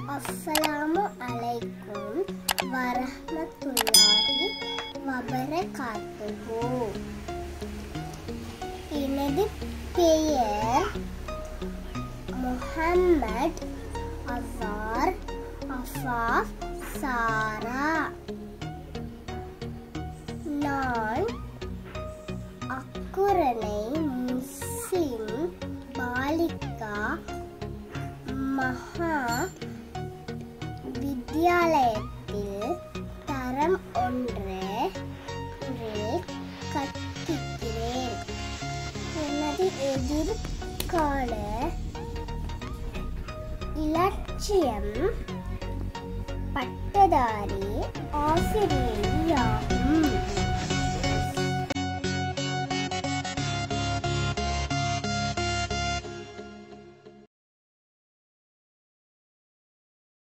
அஸ்ஸலாமு அலைக்கும் வரஹ்மத்துல்லாஹி வபரகாத்துஹு எனது பெயர் முஹம்மத் அசார் அஃபாஃப் சாரா நான் அக்குரணை முஸ்லிம் பாலிகா மகா வித்யாலயத்தில் தரம் ஒன்று கற்பிக்கிறேன் எனது எதிர்கால இலட்சியம் பட்டதாரி ஆசிரியர் ஆகும்